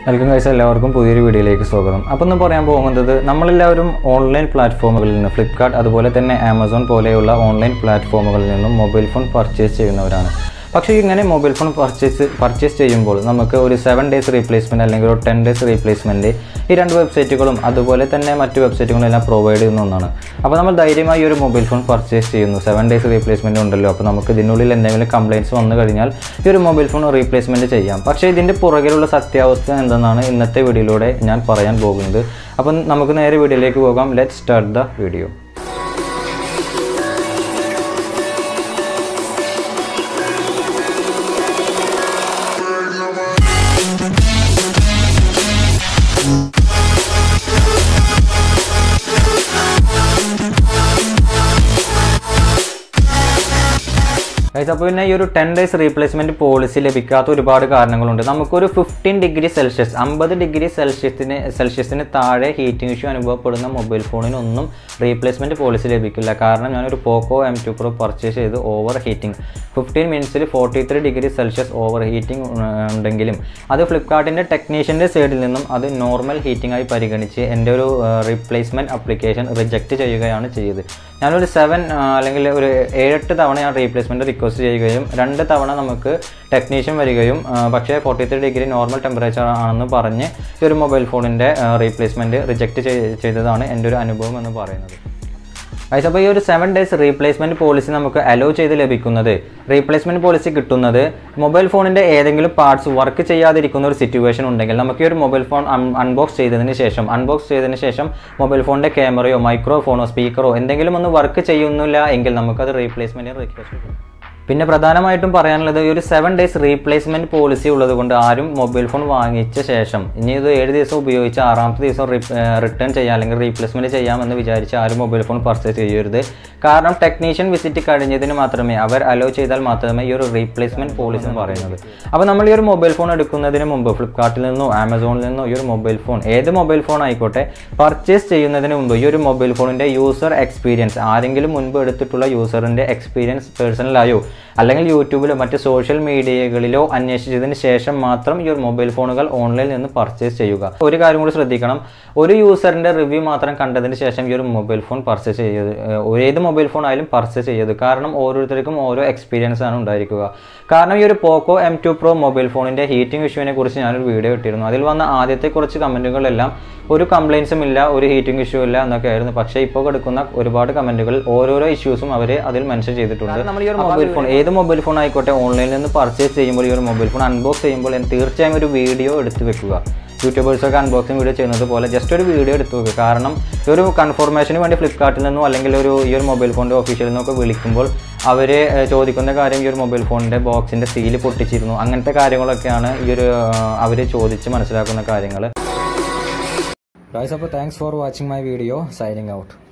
welcome guys എല്ലാവർക്കും പുതിയൊരു വീഡിയോയിലേക്ക് സ്വാഗതം അപ്പോൾ ഇന്ന് പറയാൻ പോകുന്നത് നമ്മളെല്ലാവരും ഓൺലൈൻ പ്ലാറ്റ്ഫോമുകളിൽ നിന്ന് ഫ്ലിപ്കാർട്ട് അതുപോലെ തന്നെ ആമസോൺ പോലെയുള്ള ഓൺലൈൻ പ്ലാറ്റ്ഫോമുകളിൽ നിന്നും മൊബൈൽ ഫോൺ പർച്ചേസ് ചെയ്യുന്നവരാണ് പക്ഷേ ഇങ്ങനെ മൊബൈൽ ഫോൺ പർച്ചേസ് പർച്ചേസ് ചെയ്യുമ്പോൾ നമുക്ക് ഒരു സെവൻ ഡേയ്സ് റീപ്ലേസ്മെൻറ്റ് അല്ലെങ്കിൽ ഒരു ടെൻ ഡേയ്സ് റീപ്ലേസ്മെൻറ്റ് ഈ രണ്ട് വെബ്സൈറ്റുകളും അതുപോലെ തന്നെ മറ്റ് വെബ്സൈറ്റുകളും എല്ലാം പ്രൊവൈഡ് ചെയ്യുന്ന ഒന്നാണ് അപ്പോൾ നമ്മൾ ധൈര്യമായി ഒരു മൊബൈൽ ഫോൺ പർച്ചേസ് ചെയ്യുന്നു സെവൻ ഡേയ്സ് റീപ്ലേസ്മെൻറ്റ് ഉണ്ടല്ലോ അപ്പോൾ നമുക്ക് ഇതിനുള്ളിൽ എന്തെങ്കിലും കംപ്ലയിൻറ്റ്സ് വന്നു കഴിഞ്ഞാൽ ഈ ഒരു മൊബൈൽ ഫോൺ റീപ്ലേസ്മെൻറ്റ് ചെയ്യാം പക്ഷേ ഇതിൻ്റെ പുറകിലുള്ള സത്യാവസ്ഥ എന്തെന്നാണ് ഇന്നത്തെ വീഡിയോയിലൂടെ ഞാൻ പറയാൻ പോകുന്നത് അപ്പം നമുക്ക് നേരെ വീഡിയോയിലേക്ക് പോകാം let start the video guys അപ്പോൾ പിന്നെ ഈ ഒരു ടെൻ ഡേയ്സ് റീപ്ലേസ്മെൻറ്റ് പോളിസി ലഭിക്കാത്ത ഒരുപാട് കാരണങ്ങളുണ്ട് നമുക്കൊരു ഫിഫ്റ്റീൻ ഡിഗ്രി സെൽഷ്യസ് അമ്പത് ഡിഗ്രി സെൽഷ്യസിന് സെൽഷ്യസിന് താഴെ ഹീറ്റിംഗ് ഇഷ്യൂ അനുഭവപ്പെടുന്ന മൊബൈൽ ഫോണിനൊന്നും റീപ്ലേസ്മെൻറ്റ് പോളിസി ലഭിക്കില്ല കാരണം ഞാനൊരു Poco M two Pro purchase ചെയ്ത് ഓവർ ഹീറ്റിംഗ് ഫിഫ്റ്റീൻ മിനിറ്റ്സിൽ forty three degree Celsius over heating ഉണ്ടെങ്കിലും അത് ഫ്ലിപ്കാർട്ടിൻ്റെ ടെക്നീഷ്യൻ്റെ സൈഡിൽ നിന്നും അത് നോർമൽ ഹീറ്റിംഗ് ആയി പരിഗണിച്ച് എൻ്റെ ഒരു റീപ്ലേസ്മെൻറ്റ് അപ്ലിക്കേഷൻ റിജക്റ്റ് ചെയ്യുകയാണ് ചെയ്തത് ഞാനൊരു സെവൻ അല്ലെങ്കിൽ ഒരു ഏഴെട്ട് തവണ ഞാൻ റീപ്ലേസ്മെൻറ്റ് റിക്വസ്റ്റ് ചെയ്യുകയും രണ്ട് തവണ നമുക്ക് ടെക്നീഷ്യൻ വരികയും ആ, പക്ഷേ forty three degree normal temperature ആണെന്ന് പറഞ്ഞ് ഈ ഒരു മൊബൈൽ ഫോണിൻ്റെ റീപ്ലേസ്മെൻറ്റ് റിജക്റ്റ് ചെയ്തതാണ് എൻ്റെ ഒരു അനുഭവം എന്ന് പറയുന്നത് ഗൈസ് അപ്പോൾ ഈ ഒരു സെവൻ ഡേയ്സ് റീപ്ലേസ്മെൻറ്റ് പോളിസി നമുക്ക് അലോ ചെയ്ത് ലഭിക്കുന്നത് റീപ്ലേസ്മെൻറ്റ് പോളിസി കിട്ടുന്നത് മൊബൈൽ ഫോണിൻ്റെ ഏതെങ്കിലും പാർട്സ് വർക്ക് ചെയ്യാതിരിക്കുന്ന ഒരു സിറ്റുവേഷൻ ഉണ്ടെങ്കിൽ നമുക്ക് ഈ ഒരു മൊബൈൽ ഫോൺ അൺബോക്സ് ചെയ്തതിന് ശേഷം അൺബോക്സ് ചെയ്തതിന് ശേഷം മൊബൈൽ ഫോണിൻ്റെ ക്യാമറയോ മൈക്രോഫോണോ സ്പീക്കറോ എന്തെങ്കിലും ഒന്ന് വർക്ക് ചെയ്യുന്നില്ല എങ്കിൽ നമുക്കത് റീപ്ലേസ്മെൻറ്റ് റിക്വസ്റ്റ് ചെയ്യും പിന്നെ പ്രധാനമായിട്ടും പറയാനുള്ളത് ഈ ഒരു സെവൻ ഡേയ്സ് റീപ്ലേസ്മെൻറ്റ് പോളിസി ഉള്ളതുകൊണ്ട് ആരും മൊബൈൽ ഫോൺ വാങ്ങിച്ച ശേഷം ഇനി ഇത് ഏഴ് ദിവസം ഉപയോഗിച്ച് ആറാമത്തെ ദിവസം റിട്ടേൺ ചെയ്യാം അല്ലെങ്കിൽ റീപ്ലേസ്മെൻറ്റ് ചെയ്യാമെന്ന് വിചാരിച്ച് ആരും മൊബൈൽ ഫോൺ പർച്ചേസ് ചെയ്യരുത് കാരണം ടെക്നീഷ്യൻ വിസിറ്റ് കഴിഞ്ഞതിന് മാത്രമേ അവർ അലോ ചെയ്താൽ മാത്രമേ ഈ ഒരു റീപ്ലേസ്മെൻറ്റ് പോളിസി എന്ന് പറയുന്നത് അപ്പോൾ നമ്മൾ ഈ ഒരു മൊബൈൽ ഫോൺ എടുക്കുന്നതിന് മുമ്പ് ഫ്ലിപ്കാർട്ടിൽ നിന്നോ ആമസോണിൽ നിന്നോ ഈ ഒരു മൊബൈൽ ഫോൺ ഏത് മൊബൈൽ ഫോൺ ആയിക്കോട്ടെ പർച്ചേസ് ചെയ്യുന്നതിന് മുമ്പ് ഈ ഒരു മൊബൈൽ ഫോണിൻ്റെ യൂസർ എക്സ്പീരിയൻസ് ആരെങ്കിലും മുൻപ് എടുത്തിട്ടുള്ള യൂസറിൻ്റെ എക്സ്പീരിയൻസ് പേഴ്സണലായോ അല്ലെങ്കിൽ യൂട്യൂബിലോ മറ്റ് സോഷ്യൽ മീഡിയകളിലോ അന്വേഷിച്ചതിന് ശേഷം മാത്രം ഈ ഒരു മൊബൈൽ ഫോണുകൾ ഓൺലൈനിൽ നിന്ന് പർച്ചേസ് ചെയ്യുക ഒരു കാര്യം കൂടി ശ്രദ്ധിക്കണം ഒരു യൂസറിൻ്റെ റിവ്യൂ മാത്രം കണ്ടതിന് ശേഷം ഈ ഒരു മൊബൈൽ ഫോൺ പർച്ചേസ് ചെയ്യരുത് ഏഹ് ഏത് മൊബൈൽ ഫോൺ ആയാലും പർച്ചേസ് ചെയ്യരുത് കാരണം ഓരോരുത്തർക്കും ഓരോ എക്സ്പീരിയൻസ് ആണ് ഉണ്ടായിരിക്കുക കാരണം ഈ ഒരു Poco M two Pro mobile ഫോണിൻ്റെ ഹീറ്റിംഗ് ഇഷ്യൂവിനെ കുറിച്ച് ഞാനൊരു വീഡിയോ ഇട്ടിരുന്നു അതിൽ വന്ന ആദ്യത്തെ കുറച്ച് കമൻറ്റുകളെല്ലാം ഒരു കംപ്ലയിൻസും ഇല്ല ഒരു ഹീറ്റിംഗ് ഇഷ്യൂ ഇല്ല എന്നൊക്കെ ആയിരുന്നു പക്ഷേ ഇപ്പോൾ കൊടുക്കുന്ന ഒരുപാട് കമൻറ്റുകൾ ഓരോരോ ഇഷ്യൂസും അവർ അതിൽ മെൻഷൻ ചെയ്തിട്ടുണ്ട് നമ്മൾ ഈ ഒരു മൊബൈൽ ഫോൺ ഏത് മൊബൈൽ ഫോൺ ആയിക്കോട്ടെ ഓൺലൈനിൽ നിന്ന് പർച്ചേസ് ചെയ്യുമ്പോൾ ഈ ഒരു മൊബൈൽ ഫോൺ അൺബോക്സ് ചെയ്യുമ്പോൾ എന്ത് തീർച്ചയായും ഒരു വീഡിയോ എടുത്ത് വെക്കുക യൂട്യൂബേഴ്സൊക്കെ അൺബോക്സിംഗ് വീഡിയോ ചെയ്യുന്നത് പോലെ ജസ്റ്റ് ഒരു വീഡിയോ എടുത്ത് വെക്കുക കാരണം ഈ ഒരു കൺഫർമേഷന് വേണ്ടി ഫ്ലിപ്കാർട്ടിൽ നിന്നോ അല്ലെങ്കിൽ ഒരു ഈ ഒരു മൊബൈൽ ഫോണിൻ്റെ ഓഫീഷ്യലിൽ നിന്നൊക്കെ വിളിക്കുമ്പോൾ അവർ ചോദിക്കുന്ന കാര്യം ഈ ഒരു മൊബൈൽ ഫോണിൻ്റെ ബോക്സിൻ്റെ സീല് പൊട്ടിച്ചിരുന്നു അങ്ങനത്തെ കാര്യങ്ങളൊക്കെയാണ് ഈ ഒരു അവർ ചോദിച്ച് മനസ്സിലാക്കുന്ന കാര്യങ്ങൾ ഗൈസ് അപ്പോൾ thanks for watching my video signing out